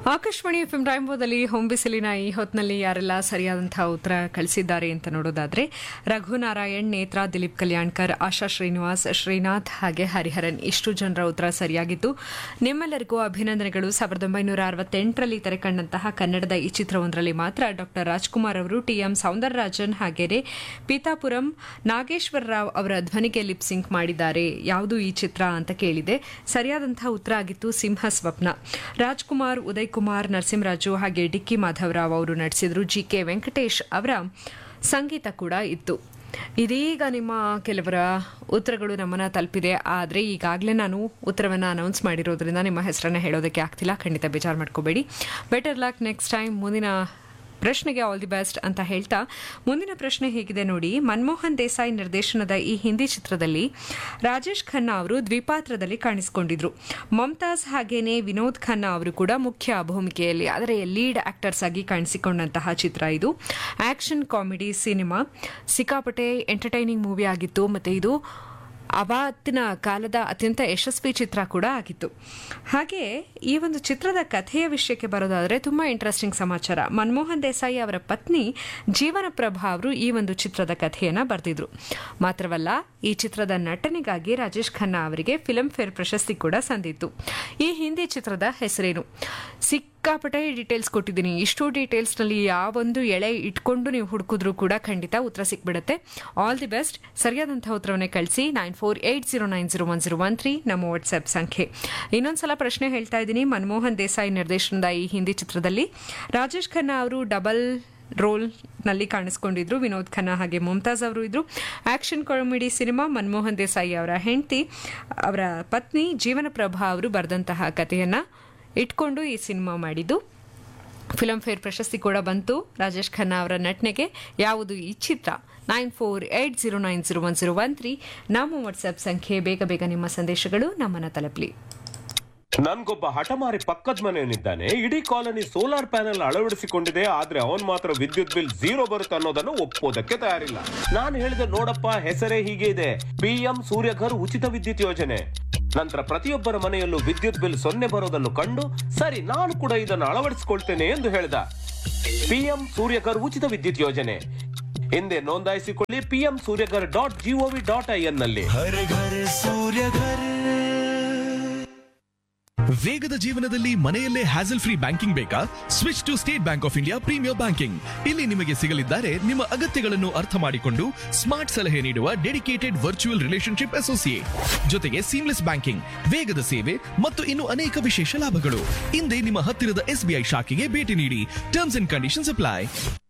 Akashvani F M ರಾಯಂಬೋದಲ್ಲಿ ಹೊಂಬಿಸಿಲಿನ ಈ ಹೊತ್ತಿನಲ್ಲಿ ಯಾರೆಲ್ಲ ಸರಿಯಾದಂತಹ ಉತ್ತರ ಕಳಿಸಿದ್ದಾರೆ ಅಂತ ನೋಡೋದಾದ್ರೆ ರಘುನಾರಾಯಣ್ ನೇತ್ರಾ ದಿಲೀಪ್ ಕಲ್ಯಾಣ್ಕರ್ ಆಶಾ ಶ್ರೀನಿವಾಸ್ ಶ್ರೀನಾಥ್ ಹಾಗೆ ಹರಿಹರನ್ ಇಷ್ಟು ಜನರ ಉತ್ತರ ಸರಿಯಾಗಿತ್ತು ನಿಮ್ಮೆಲ್ಲರಿಗೂ ಅಭಿನಂದನೆಗಳು ಸಾವಿರದ ಒಂಬೈನೂರ ಅರವತ್ತೆಂಟರಲ್ಲಿ ತೆರೆಕಂಡಂತಹ ಕನ್ನಡದ ಈ ಚಿತ್ರವೊಂದರಲ್ಲಿ ಮಾತ್ರ ಡಾಕ್ಟರ್ ರಾಜ್ಕುಮಾರ್ ಅವರು ಟಿಎಂ ಸೌಂದರರಾಜನ್ ಹಾಗೆಯೇ ಪೀತಾಪುರಂ ನಾಗೇಶ್ವರ ರಾವ್ ಅವರ ಧ್ವನಿಗೆ ಲಿಪ್ ಸಿಂಕ್ ಮಾಡಿದ್ದಾರೆ ಯಾವುದು ಈ ಚಿತ್ರ ಅಂತ ಕೇಳಿದೆ ಸರಿಯಾದಂತಹ ಉತ್ತರ ಆಗಿತ್ತು ಸಿಂಹ ಸ್ವಪ್ನ ರಾಜ್ಕುಮಾರ್ ಉದಯ್ ಕುಮಾರ್ ನರಸಿಂಹರಾಜು ಹಾಗೆ ಡಿಕ್ಕಿ ಮಾಧವರಾವ್ ಅವರು ನಡೆಸಿದ್ರು ಜಿ ಕೆ ವೆಂಕಟೇಶ್ ಅವರ ಸಂಗೀತ ಕೂಡ ಇತ್ತು ಇದೀಗ ನಿಮ್ಮ ಕೆಲವರ ಉತ್ತರಗಳು ನಮ್ಮನ್ನ ತಲುಪಿದೆ ಆದರೆ ಈಗಾಗಲೇ ನಾನು ಉತ್ತರವನ್ನು ಅನೌನ್ಸ್ ಮಾಡಿರೋದ್ರಿಂದ ನಿಮ್ಮ ಹೆಸರನ್ನ ಹೇಳೋದಕ್ಕೆ ಆಗ್ತಿಲ್ಲ ಖಂಡಿತ ಬೇಜಾರು ಮಾಡ್ಕೋಬೇಡಿ ಬೆಟರ್ ಲಕ್ ನೆಕ್ಸ್ಟ್ ಟೈಮ್ ಮುಂದಿನ ಪ್ರಶ್ನೆಗೆ ಆಲ್ ದಿ ಬೆಸ್ಟ್ ಅಂತ ಹೇಳ್ತಾ ಮುಂದಿನ ಪ್ರಶ್ನೆ ಹೇಗಿದೆ ನೋಡಿ ಮನಮೋಹನ್ ದೇಸಾಯಿ ನಿರ್ದೇಶನದ ಈ ಹಿಂದಿ ಚಿತ್ರದಲ್ಲಿ ರಾಜೇಶ್ ಖನ್ನಾ ಅವರು ದ್ವಿಪಾತ್ರದಲ್ಲಿ ಕಾಣಿಸಿಕೊಂಡಿದ್ರು ಮಮತಾಜ್ ಹಾಗೇನೆ ವಿನೋದ್ ಖನ್ನಾ ಅವರು ಕೂಡ ಮುಖ್ಯ ಭೂಮಿಕೆಯಲ್ಲಿ ಆದರೆ ಲೀಡ್ ಆಕ್ಟರ್ಸ್ ಆಗಿ ಕಾಣಿಸಿಕೊಂಡಂತಹ ಚಿತ್ರ ಇದು ಆಕ್ಷನ್ ಕಾಮಿಡಿ ಸಿನಿಮಾ ಸಿಕ್ಕಾಪಟ್ಟೆ ಎಂಟರ್ಟೈನಿಂಗ್ ಮೂವಿ ಆಗಿತ್ತು ಮತ್ತೆ ಇದು ಆವತ್ತಿನ ಕಾಲದ ಅತ್ಯಂತ ಯಶಸ್ವಿ ಚಿತ್ರ ಕೂಡ ಆಗಿತ್ತು ಹಾಗೆ ಈ ಒಂದು ಚಿತ್ರದ ಕಥೆಯ ವಿಷಯಕ್ಕೆ ಬರೋದಾದರೆ ತುಂಬ ಇಂಟ್ರೆಸ್ಟಿಂಗ್ ಸಮಾಚಾರ ಮನಮೋಹನ್ ದೇಸಾಯಿ ಅವರ ಪತ್ನಿ ಜೀವನ ಪ್ರಭಾ ಅವರು ಈ ಒಂದು ಚಿತ್ರದ ಕಥೆಯನ್ನು ಬರೆದಿದ್ರು ಮಾತ್ರವಲ್ಲ ಈ ಚಿತ್ರದ ನಟನೆಗಾಗಿ ರಾಜೇಶ್ ಖನ್ನಾ ಅವರಿಗೆ ಫಿಲ್ಮ್ ಫೇರ್ ಪ್ರಶಸ್ತಿ ಕೂಡ ಸಂದಿತ್ತು ಈ ಹಿಂದಿ ಚಿತ್ರದ ಹೆಸರೇನು ಸಿಕ್ಕಾಪಟ್ಟೆ ಡೀಟೇಲ್ಸ್ ಕೊಟ್ಟಿದ್ದೀನಿ ಇಷ್ಟು ಡೀಟೇಲ್ಸ್ನಲ್ಲಿ ಯಾವೊಂದು ಎಳೆ ಇಟ್ಕೊಂಡು ನೀವು ಹುಡುಕಿದ್ರು ಕೂಡ ಖಂಡಿತ ಉತ್ತರ ಸಿಕ್ಬಿಡುತ್ತೆ ಆಲ್ ದಿ ಬೆಸ್ಟ್ ಸರಿಯಾದಂತಹ ಉತ್ತರವನ್ನೇ ಕಳಿಸಿ nine four eight zero nine zero one zero one three ನಮ್ಮ ವಾಟ್ಸ್ಆಪ್ ಸಂಖ್ಯೆ ಇನ್ನೊಂದ್ಸಲ ಪ್ರಶ್ನೆ ಹೇಳ್ತಾ ಇದ್ದೀನಿ ಮನಮೋಹನ್ ದೇಸಾಯಿ ನಿರ್ದೇಶನದ ಈ ಹಿಂದಿ ಚಿತ್ರದಲ್ಲಿ ರಾಜೇಶ್ ಖನ್ನಾ ಅವರು ಡಬಲ್ ರೋಲ್ ನಲ್ಲಿ ಕಾಣಿಸ್ಕೊಂಡಿದ್ರು ವಿನೋದ್ ಖನ್ನಾ ಹಾಗೆ ಮುಮ್ತಾಜ್ ಅವರು ಇದ್ರು action comedy cinema Manmohan Desai ಅವರ ಹೆಂಡತಿ ಅವರ ಪತ್ನಿ ಜೀವನ ಪ್ರಭಾ ಅವರು ಬರೆದಂತಹ ಕಥೆಯನ್ನ ಇಟ್ಕೊಂಡು ಈ ಸಿನಿಮಾ ಮಾಡಿದ್ದು ಫಿಲಂ ಫೇರ್ ಪ್ರಶಸ್ತಿ ಕೂಡ ಬಂತು ರಾಜೇಶ್ ಖನ್ನಾ ಅವರ ನಟನೆಗೆ ಯಾವುದು ಈ ಚಿತ್ರ nine four eight zero nine zero one zero one three ನಮ್ಮ ವಾಟ್ಸ್ಆಪ್ ಸಂಖ್ಯೆ ಬೇಗ ಬೇಗ ನಿಮ್ಮ ಸಂದೇಶಗಳು ನಮ್ಮನ್ನ ತಲುಪಲಿ ನನ್ಗೊಬ್ಬ ಹಠಮಾರಿ ಪಕ್ಕದ ಮನೆಯವನಿದ್ದಾನೆ ಇಡೀ ಕಾಲನಿ ಸೋಲಾರ್ ಪ್ಯಾನೆಲ್ ಅಳವಡಿಸಿಕೊಂಡಿದೆ ಆದ್ರೆ ಅವನ್ ಮಾತ್ರ ವಿದ್ಯುತ್ ಬಿಲ್ ಝೀರೋ ಬರುತ್ತೆ ಅನ್ನೋದನ್ನು ಒಪ್ಪೋದಕ್ಕೆ ತಯಾರಿಲ್ಲ ನಾನು ಹೇಳಿದೆ ನೋಡಪ್ಪ ಹೆಸರೇ ಹೀಗೆ ಇದೆ ಪಿಎಂ ಸೂರ್ಯಘರ್ ಉಚಿತ ವಿದ್ಯುತ್ ಯೋಜನೆ ನಂತರ ಪ್ರತಿಯೊಬ್ಬರ ಮನೆಯಲ್ಲೂ ವಿದ್ಯುತ್ ಬಿಲ್ ಸೊನ್ನೆ ಬರೋದನ್ನು ಕಂಡು ಸರಿ ನಾನು ಕೂಡ ಇದನ್ನು ಅಳವಡಿಸಿಕೊಳ್ತೇನೆ ಎಂದು ಹೇಳಿದ ಪಿಎಂ ಸೂರ್ಯಘರ್ ಉಚಿತ ವಿದ್ಯುತ್ ಯೋಜನೆ ಹಿಂದೆ ನೋಂದಾಯಿಸಿಕೊಳ್ಳಿ PM Suryaghar dot G O V dot I N ನಲ್ಲಿ हर घर सूर्य घर ವೇಗದ ಜೀವನದಲ್ಲಿ ಮನೆಯಲ್ಲೇ ಹ್ಯಾಸಲ್ ಫ್ರೀ ಬ್ಯಾಂಕಿಂಗ್ ಬೇಕಾ switch to State Bank of India premier banking ಇಲ್ಲಿ ನಿಮಗೆ ಸಿಗಲಿದ್ದಾರೆ ನಿಮ್ಮ ಅಗತ್ಯಗಳನ್ನು ಅರ್ಥ ಮಾಡಿಕೊಂಡು ಸ್ಮಾರ್ಟ್ ಸಲಹೆ ನೀಡುವ ಡೆಡಿಕೇಟೆಡ್ ವರ್ಚುವಲ್ ರಿಲೇಶನ್ಶಿಪ್ ಅಸೋಸಿಯೇಟ್ ಜೊತೆಗೆ ಸೀಮ್ಲೆಸ್ ಬ್ಯಾಂಕಿಂಗ್ ವೇಗದ ಸೇವೆ ಮತ್ತು ಇನ್ನು ಅನೇಕ ವಿಶೇಷ ಲಾಭಗಳು ಹಿಂದೆ ನಿಮ್ಮ ಹತ್ತಿರದ ಎಸ್ಬಿಐ ಶಾಖೆಗೆ ಭೇಟಿ ನೀಡಿ ಟರ್ಮ್ಸ್ ಅಂಡ್ ಕಂಡೀಷನ್ಸ್ ಅಪ್ಲೈ